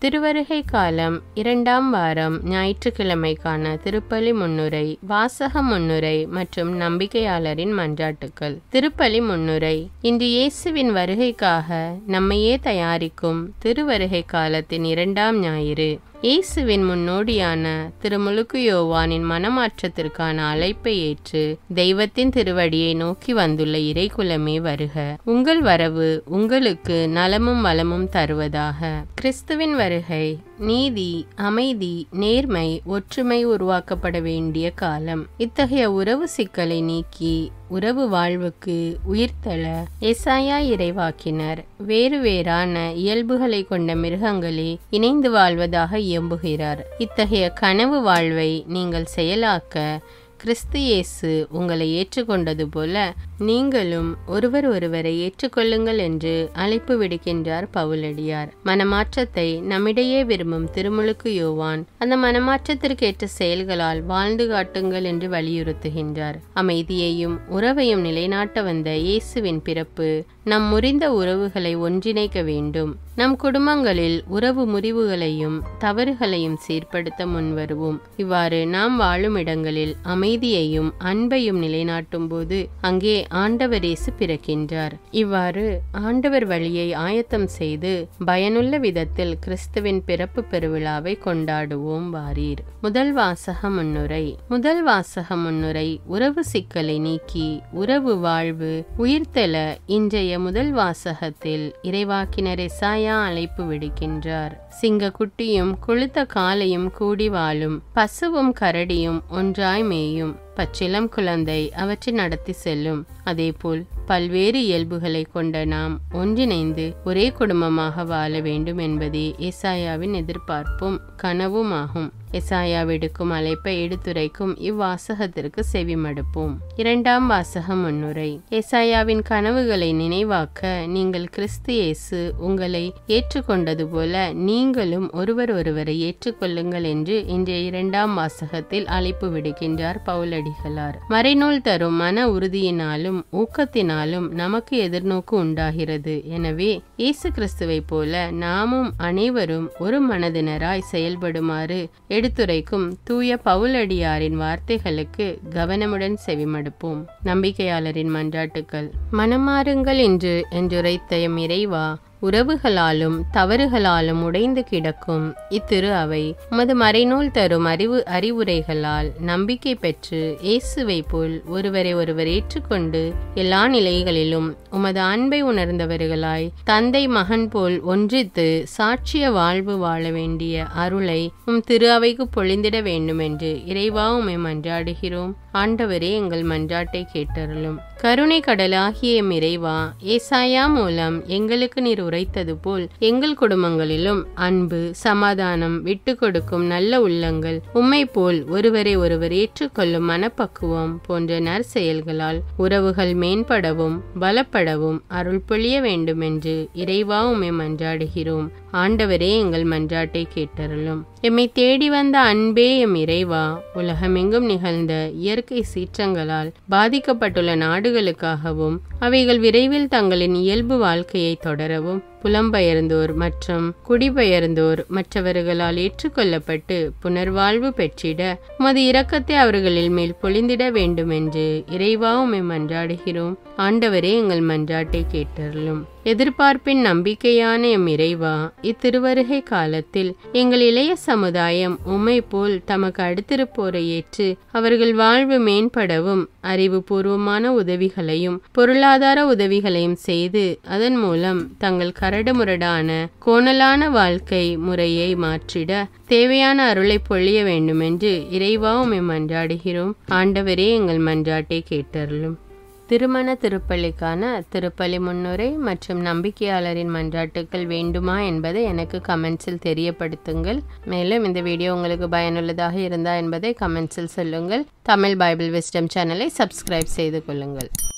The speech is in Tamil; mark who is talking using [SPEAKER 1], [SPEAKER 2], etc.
[SPEAKER 1] திருவருகை காலம் இரண்டாம் வாரம் ஞாயிற்றுக்கிழமைக்கான திருப்பலி முன்னுரை வாசக முன்னுரை மற்றும் நம்பிக்கையாளரின் மன்றாட்டுக்கள் திருப்பலி முன்னுரை இன்று இயேசுவின் வருகைக்காக நம்மையே தயாரிக்கும் திருவருகை காலத்தின் இரண்டாம் ஞாயிறு இயேசுவின் முன்னோடியான திருமுழுக்கு யோவானின் மனமாற்றத்திற்கான அழைப்பை ஏற்று தெய்வத்தின் திருவடியை நோக்கி வந்துள்ள இறைக்குலமே வருக உங்கள் வரவு உங்களுக்கு நலமும் வளமும் தருவதாக கிறிஸ்துவின் வருகை நீதி அமைதி நேர்மை ஒற்றுமை உருவாக்கப்பட வேண்டிய காலம் இத்தகைய உறவு சிக்கலை நீக்கி உறவு வாழ்வுக்கு உயிர்த்தள எசாயா இறைவாக்கினர் வேறு வேறான இயல்புகளை கொண்ட மிருகங்களே இணைந்து வாழ்வதாக இயம்புகிறார் இத்தகைய கனவு வாழ்வை நீங்கள் செயலாக்க கிறிஸ்து இயேசு உங்களை ஏற்றுக்கொண்டது போல நீங்களும் ஒருவர் ஒருவரை ஏற்றுக்கொள்ளுங்கள் என்று அழைப்பு விடுக்கின்றார் பவுலடியார் மனமாற்றத்தை நம்மிடையே விரும்பும் திருமுழுக்கு யோவான் அந்த மனமாற்றத்திற்கேற்ற செயல்களால் வாழ்ந்து காட்டுங்கள் என்று வலியுறுத்துகின்றார் அமைதியையும் உறவையும் நிலைநாட்ட வந்த இயேசுவின் பிறப்பு நம் முறிந்த உறவுகளை ஒன்றிணைக்க வேண்டும் நம் குடும்பங்களில் உறவு முறிவுகளையும் தவறுகளையும் சீர்படுத்த முன்வருவோம் இவ்வாறு நாம் வாழும் இடங்களில் அமைதியையும் அன்பையும் நிலைநாட்டும் போது அங்கே ஆண்டவர் இயேசு பிறக்கின்றார் இவ்வாறு ஆண்டவர் வழியை ஆயத்தம் செய்து பயனுள்ள விதத்தில் கிறிஸ்துவின் பிறப்பு பெருவிழாவை கொண்டாடுவோம் வாரீர் முதல் வாசக முன்னுரை முதல் வாசக முன்னுரை உறவு சிக்கலை நீக்கி உறவு வாழ்வு உயிர்த்தெழ இன்றைய முதல் வாசகத்தில் இறைவாக்கினர் எசாயா அழைப்பு விடுக்கின்றார் சிங்க குட்டியும் கொழுத்த காலையும் கூடி வாழும் பசுவும் கரடியும் ஒன்றாய் மேயும் பச்சிலம் குழந்தை அவற்றை நடத்தி செல்லும் அதேபோல் பல்வேறு இயல்புகளை கொண்ட நாம் ஒன்றிணைந்து ஒரே குடும்பமாக வாழ வேண்டும் என்பதே ஏசாயாவின் எதிர்பார்ப்பும் கனவும் ஆகும் எசாயா விடுக்கும் அழைப்பை எடுத்துரைக்கும் இவ்வாசகத்திற்கு செவிமடுப்போம் இரண்டாம் வாசக முன்னுரை எசாயாவின் கனவுகளை நினைவாக்க நீங்கள் கிறிஸ்து இயேசு உங்களை ஏற்றுக்கொண்டது போல நீங்களும் ஒருவர் ஒருவரை ஏற்றுக்கொள்ளுங்கள் என்று இன்றைய இரண்டாம் வாசகத்தில் அழைப்பு விடுக்கின்றார் பவுலடிகளார் மறைநூல் தரும் மன உறுதியினாலும் ஊக்கத்தினாலும் நமக்கு எதிர்நோக்கு உண்டாகிறது எனவே இயேசு கிறிஸ்துவை போல நாமும் அனைவரும் ஒரு மனதினராய் செயல்படுமாறு எடுத்துரைக்கும் தூய பவுலடியாரின் வார்த்தைகளுக்கு கவனமுடன் செவிமடுப்போம் நம்பிக்கையாளரின் மன்றாட்டுக்கள் மனமாறுங்கள் என்று என்றுரைத்த எம் இறைவா உறவுகளாலும் தவறுகளாலும் உடைந்து கிடக்கும் இத்திரு அவை உமது மறைநூல் தரும் அறிவு அறிவுரைகளால் நம்பிக்கை பெற்று இயேசுவை போல் ஒருவரை ஒருவர் ஏற்றுக்கொண்டு எல்லா நிலைகளிலும் உமது அன்பை உணர்ந்தவர்களாய் தந்தை மகன் போல் ஒன்றித்து சாட்சிய வாழ்வு வாழ வேண்டிய அருளை உம் திரு அவைக்கு பொழிந்திட வேண்டும் என்று இறைவா உமை மன்றாடுகிறோம் ஆண்டவரே எங்கள் மன்றாட்டை கேட்டருளும் கருணை கடலாகிய எம் இறைவா ஏசாயா மூலம் எங்களுக்கு நீர் உரைத்தது போல் எங்கள் குடும்பங்களிலும் அன்பு சமாதானம் விட்டு கொடுக்கும் நல்ல உள்ளங்கள் உம்மை போல் ஒருவரை ஒருவர் ஏற்றுக்கொள்ளும் மனப்பக்குவம் போன்ற நற்செயல்களால் உறவுகள் மேம்படவும் பலப்படவும் அருள் பொழிய வேண்டும் என்று இறைவா உம்மை மன்றாடுகிறோம் ஆண்டவரே எங்கள் மன்றாட்டை கேட்டருளும் எம்மை தேடி வந்த அன்பே எம் இறைவா உலகமெங்கும் நிகழ்ந்த இயற்கை சீற்றங்களால் பாதிக்கப்பட்டுள்ள நாடுகளுக்காகவும் அவைகள் விரைவில் தங்களின் இயல்பு வாழ்க்கையை தொடரவும் புலம்பெயர்ந்தோர் மற்றும் குடிபெயர்ந்தோர் மற்றவர்களால் ஏற்றுக்கொள்ளப்பட்டு புனர்வாழ்வு பெற்றிட உமது இரக்கத்தை அவர்களில் மேல் பொழிந்திட வேண்டும் என்று இறைவா உமை மன்றாடுகிறோம் ஆண்டவரே எங்கள் மன்றாட்டை கேட்டருளும் எதிர்பார்ப்பின் நம்பிக்கையான எம் இறைவா இத்திருவருகை காலத்தில் எங்கள் இளைய சமுதாயம் உம்மை போல் தமக்கு அடுத்திருப்போரை ஏற்று அவர்கள் வாழ்வு மேம்படவும் அறிவுபூர்வமான உதவிகளையும் பொருளாதார உதவிகளையும் செய்து அதன் மூலம் தங்கள் கரடுமுரடான கோணலான வாழ்க்கை முறையை மாற்றிட தேவையான அருளை பொழிய வேண்டும் என்று இறைவா உம்மை மன்றாடுகிறோம் ஆண்டவரே எங்கள் மன்றாட்டை கேட்டருளும் திருமண திருப்பலிக்கான திருப்பலி முன்னுரை மற்றும் நம்பிக்கையாளரின் மன்றாட்டுக்கள் வேண்டுமா என்பதை எனக்கு கமெண்ட்ஸில் தெரியப்படுத்துங்கள் மேலும் இந்த வீடியோ உங்களுக்கு பயனுள்ளதாக இருந்தா என்பதை கமெண்ட்ஸில் சொல்லுங்கள் தமிழ் பைபிள் விஸ்டம் சேனலை சப்ஸ்கிரைப் செய்து கொள்ளுங்கள்